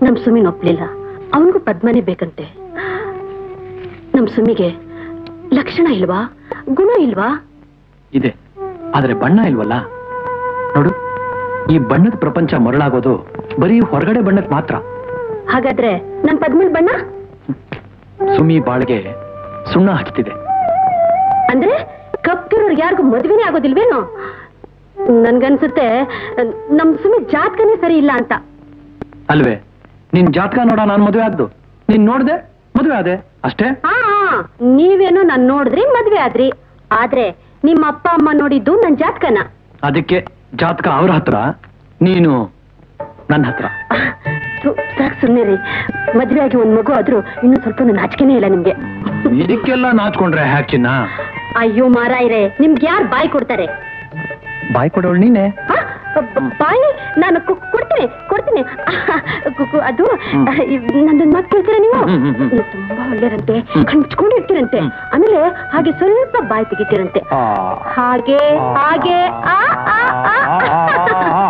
ನಮ್ ಸುಮಿನ್ ಒಪ್ಲಿಲ್ಲ ಅವನಿಗೂ ಪದ್ಮನೇ ಬೇಕಂತೆ ನಮ್ ಸುಮಿಗೆ ಲಕ್ಷಣ ಇಲ್ವಾ ಗುಣ ಇಲ್ವಾ ಇದೆ ಆದ್ರೆ ಬಣ್ಣ ಇಲ್ವಲ್ಲ ನೋಡು ಈ ಬಣ್ಣದ ಪ್ರಪಂಚ ಮರಳಾಗೋದು ಬರೀ ಹೊರಗಡೆ ಬಣ್ಣಕ್ಕೆ ಮಾತ್ರ ಹಾಗಾದ್ರೆ ನಮ್ ಪದ್ಮನ್ ಬಣ್ಣ ಸುಮಿ ಬಾಳ್ಗೆ ಸುಣ್ಣ ಹಚ್ತಿದೆ ಅಂದ್ರೆ ಕಪ್ಪಿರೋರ್ಗೆ ಯಾರಿಗೂ ಮದ್ವೆನೇ ಆಗೋದಿಲ್ವೇನೋ ನನ್ಗನ್ಸುತ್ತೆ ನಮ್ ಸುಮಿ ಜಾತಕನೇ ಸರಿ ಇಲ್ಲ ಅಂತ ಅಲ್ವೇ ನಿನ್ ಜಾತಕ ನೋಡ ನಾನ್ ಮದುವೆ ಆಗ್ದು ನೀನ್ ನೋಡ್ದೆ ಮದುವೆ ಆದೆ ಅಷ್ಟೇ ಹಾ ನೀವೇನೋ ನಾನ್ ನೋಡಿದ್ರಿ ಮದ್ವೆ ಆದ್ರಿ ಆದ್ರೆ ನಿಮ್ಮ ಅಪ್ಪ ಅಮ್ಮ ನೋಡಿದ್ದು ನನ್ ಜಾತಕನ ಅದಕ್ಕೆ ಜಾತಕ ಅವ್ರ ಹತ್ರ ನೀನು ನನ್ನ ಹತ್ರ ಸಾಕ್ ಸುಮ್ನೆ ರೀ ಮದ್ವೆ ಆಗಿ ಒಂದ್ ಮಗು ಆದ್ರೂ ಇನ್ನು ಸ್ವಲ್ಪ ನಾಚಿಕೆನೇ ಇಲ್ಲ ನಿಮ್ಗೆ ಇದಕ್ಕೆಲ್ಲ ನಾಚ್ಕೊಂಡ್ರೆ ಹ್ಯಾಕಿನ್ನ ಅಯ್ಯೋ ಮಾರಾಯ್ರೆ ನಿಮ್ಗೆ ಯಾರು ಬಾಯಿ ಕೊಡ್ತಾರೆ ಬಾಯ್ ಕೊಡೋಳು ನೀನೆ ಆ, ಬ- ಬಾಯಿ ನಾನು ಕು- ಕೊಡ್ತೀನಿ ಕೊಡ್ತೀನಿ ಕು- ಕು- ಅದು ಹ್ಮ್. ನಂದೊಂದು ಮಾತು ಕೇಳ್ತೀರಾ ನೀವು ಹ್ಮ್, ಹ್ಮ್, ಹ್ಮ್. ನೀವು ತುಂಬಾ ಒಳ್ಳೆರಂತೆ ಹ್ಮ್. ಕಣ್ಚ್ಕೊಂಡು ಇರ್ತೀರಂತೆ ಹ್ಮ್. ಆಮೇಲೆ ಹಾಗೆ ಸ್ವಲ್ಪ ಬಾಯಿ ತೆಗಿತೀರಂತೆ ಹಾಗೆ ಹಾಗೆ ಆ, ಆ, ಆ.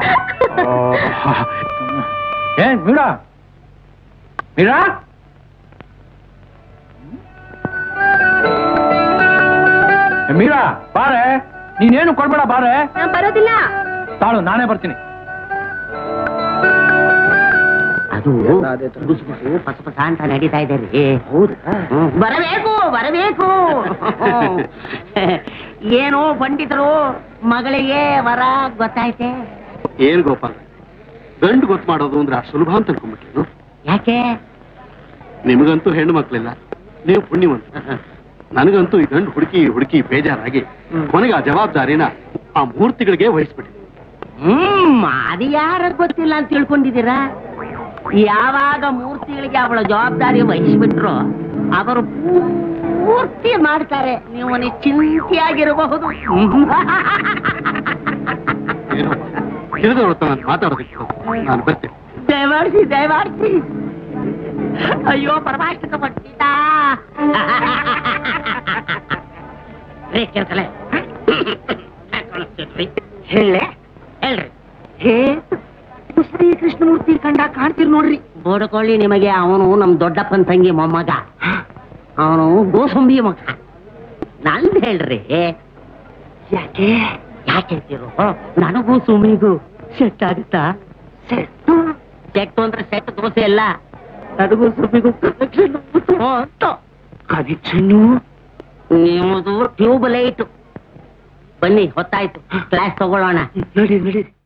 ಏ ಮೀರಾ ಮೀರಾ ಏ, ಮೀರಾ ಬಾರೆ ನೀನೇನು ಕೊಡ್ಬೇಡ ಬಾರೆ ನಾನ್ ಬರೋದಿಲ್ಲ ತಾಳು ನಾನೇ ಬರ್ತೀನಿ ಅದು ಗುಸುಗುಸು ಪಸ ಪಸ ಅಂತ ನಡೀತಾ ಇದೆ ರೀ ಹ್ಮ್. ಬರಬೇಕು ಬರಬೇಕು ಏನೋ ಪಂಡಿತರು ಮಗಳಿಗೆ ವರ ಗೊತ್ತಾಯ್ತೆ ಏನ್ ಗೋಪಾಲ್ ಗಂಡು ಗೊತ್ತು ಮಾಡೋದು ಅಂದ್ರೆ ಅಷ್ಟು ಸುಲಭ ಅಂತ ಅನ್ಕೊಂಡ್ಬಿಟ್ಲೇನು ಯಾಕೆ ನಿಮಗಂತೂ ಹೆಣ್ಣು ಮಕ್ಳಿಲ್ಲ ನೀವು ಪುಣ್ಯವಂತ ನನಗಂತೂ ಈ ಗಂಡು ಹುಡುಕಿ ಹುಡುಕಿ ಬೇಜಾರಾಗಿ ಹ್ಮ್. ಕೊನೆಗೆ ಆ ಜವಾಬ್ದಾರಿನ ಆ ಮೂರ್ತಿಗಳಿಗೆ ವಹಿಸ್ಬಿಟ್ಟಿದೆ ಹ್ಮ್ ಅದು ಯಾರ ಗೊತ್ತಿಲ್ಲ ಅಂತ ತಿಳ್ಕೊಂಡಿದ್ದೀರಾ ಯಾವಾಗ ಮೂರ್ತಿಗಳಿಗೆ ಅವಳ ಜವಾಬ್ದಾರಿ ವಹಿಸ್ಬಿಟ್ರು ಅವರು ಪೂರ್ತಿ ಮಾಡ್ತಾರೆ ನೀವು ಚಿಂತೆಯಾಗಿರಬಹುದು ಏನೋ ತಿಳಿದವಳು ನಾನು ಮಾತಾಡೋದಕ್ಕೆ ನಾನು ಬರ್ತೇನೆ ದಯಮಾಡಿಸಿ ದಯಮಾಡಿಸಿ ಅಯ್ಯೋ ಪರಮಾಷ್ಟಕ ಪಂಡಿತ ರೇ ಕೇಳ್ಕಲೆ ಹೇಳೆ ಹೇಳ್ರಿ ಹೇ ಶ್ರೀ ಕೃಷ್ಣಮೂರ್ತಿ ಕಂಡ ಕಾಣ್ತೀರಿ ನೋಡ್ರಿ ಬೋಡಕೊಳ್ಳಿ ನಿಮಗೆ ಅವನು ನಮ್ ದೊಡ್ಡಪ್ಪನ ತಂಗಿ ಮೊಮ್ಮಗ ಅವನು ಗೋಸಂಬಿ ಮಗ ನಂದ್ ಹೇಳ್ರಿ ಯಾಕೆ ಯಾಕೆ ಅಂತೀರು ನನಗೂ ಸುಮಿಗೂ ಸೆಟ್ ಆಗುತ್ತಾ ಸೆಟ್ಟು ಸೆಟ್ಟು ಅಂದ್ರೆ ಸೆಟ್ ದೋಸೆ ಅಲ್ಲ ನನಗೂ ಸುಮಿಗೂ ಕನೆಕ್ಷನ್ ಅಂತ ಕನೆಕ್ಷನ್ ನಿಮ್ಮದು ಟ್ಯೂಬ್ ಲೈಟ್ ಬನ್ನಿ ಹೊತ್ತಾಯ್ತು ಕ್ಲಾಸ್ ತಗೊಳ್ಳೋಣ ನಡಿ ನಡಿ